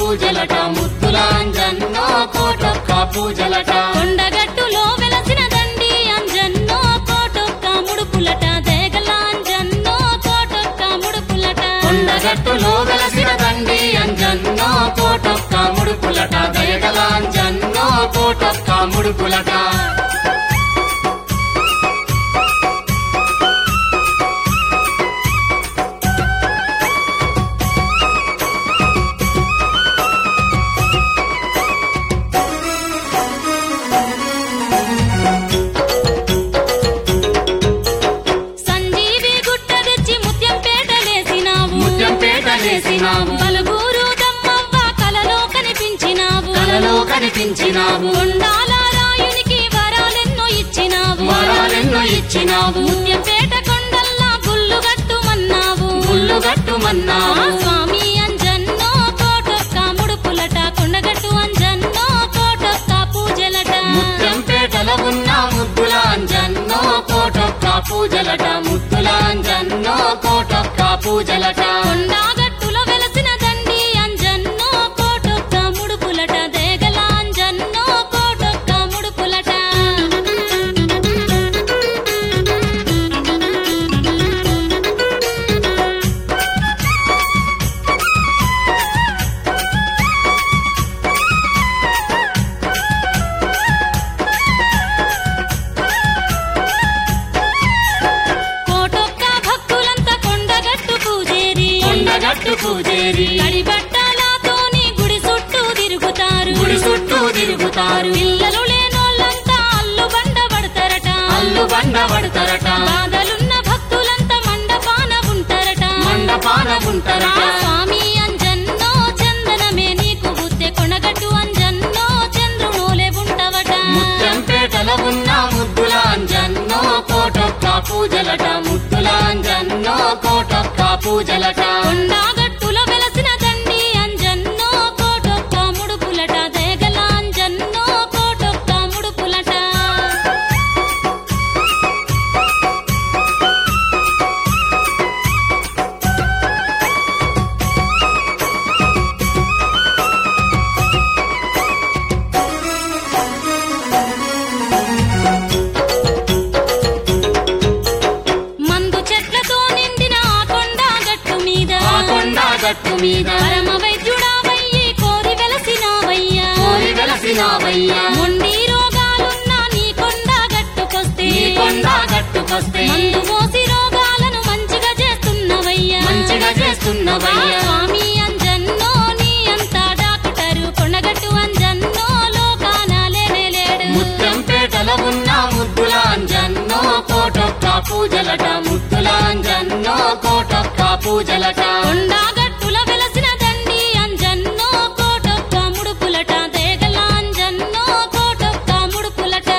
పూజలట ముద్దులాంజన్నో కోటొక్క పూజలట కొండగట్టులో వెలసిన దండి అంజన్నో కోటొక్క ముడుపులట దేగలాంజన్నో కోటొక్క ముడుపులట కొండగట్టులో వెలసిన దండి అంజన్నో కోటొక్క ముడుపులట దయగలాంజన్నో కోటొక్క ముడుపులట సంజీవి గుట్ట తెచ్చి ముత్యం పేటలేసినావు ముత్యం పేటలేసినావు పలుగురు దమ్మవ్వ కలలో కనిపించినావు కలలో కనిపించినావు కొండాల రాయునికి వరాలెన్నో ఇచ్చినావు వరాలెన్నో ఇచ్చినావు ముత్యం పేట కొండల్లా గుళ్ళు గట్టుమన్నావు ముళ్ళు ఆ గట్టుమన్నావు స్వామి అంజన్నో కోటొక్క ముడుపులట కొండగట్టు అంజన్నో కోటొక్క పూజలట ముత్యం పేటల ఉన్న ముద్దులాంజన్నో కోటొక్క పూజలట ముద్దులాంజన్నో కోటొక్క పూజలట కొండాగట్టులో వెలసిన దండి అంజన్నో కోటొక్క ముడుపులట దేగల అంజన్నో కోటొక్క ముడుపులట కోటొక్క భక్తులంతా కొండగట్టు పూజేరి కొండగట్టు పూజేరి కడి బట్టలతోని గుడి చుట్టూ తిరుగుతారు గుడి చుట్టూ తిరుగుతారు పిల్లలు లేనోళ్ళంతా అల్లు బండ పడతారట అల్లు బండ పడతారట బాధలున్న భక్తులంతా మండపాన ఉంటారట మండపాన ఆ ఉంటారట స్వామి అంజన్నో చందనమే నీకు బుద్ధె కొనగట్టు అంజన్నో చంద్రునోలే ఉంటవట ముత్యం పేటల ఉన్న ముద్దులాంజన్నో కోటొక్క పూజలట ముద్దులాంజన్నో కోటొక్క పూజలట కొండాగట్టులో వెలసిన దండి అంజన్నో కోటొక్క ముడుపులట దేగల అంజన్నో కోటొక్క ముడుపులట మందు చెట్లతో నిండిన ఆ కొండ గట్టు మీద ఆ కొండ గట్టు మీద పరమ వైద్యుడావయ్యి కోరి వెలసినావయ్యా కోరి వెలసినావయ్యా మొండి రోగాలున్న నీ కొండ గట్టుకొస్తే ఈ కొండ గట్టుకొస్తే మందు పోసి రోగాలను మంచిగా చేస్తున్నవయ్యా మంచిగా ఆ చేస్తున్నవయ్యా స్వామి అంజన్నో నీ అంతా డాక్టరు కొండగట్టు అంజన్నో లోకాన లేనే లేడు ముత్యం పేటల ఉన్న ముద్దులాంజన్నో కోటొక్క పూజలట ముద్దులాంజన్నో కోటొక్క పూజలట కొండాగట్టుల వెలసిన దండి అంజన్నో కోటొక్క ముడుపులట దేగల అంజన్నో కోటొక్క ముడుపులట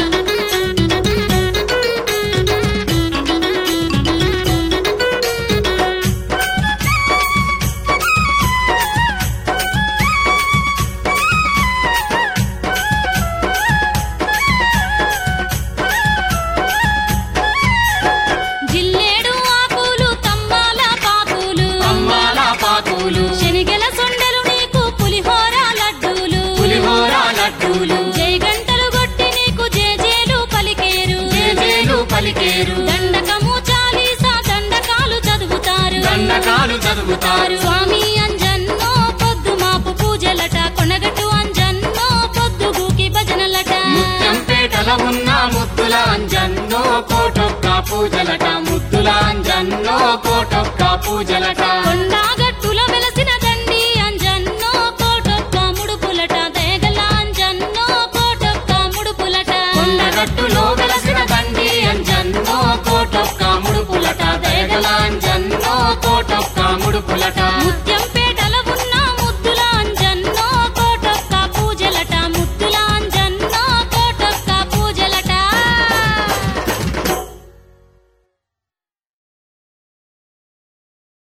జిల్లేడు ఆకులు తమ్మాల పాకులు అమ్మాల పాకులు శనిగెల సొండలు నీకు పులిహోర లడ్డూలు పులిహోర లడ్డూలు జై గంటలు కొట్టి నీకు జేజేలు పలికేరు జేజేలు పలికేరు దండకము చాలీసా దండకాలు చదువుతారు దండకాలు చదువుతారు స్వామి అంజన్నో పొద్దు మాపు పూజలట కొనగట్టు అంజన్నో పొద్దుగుకి భజనలట ముత్యం పేటల ఉన్న ముద్దులాంజన్నో కోటొక్క పూజలట ముద్దులాంజన్నో కోటొక్క పూజలట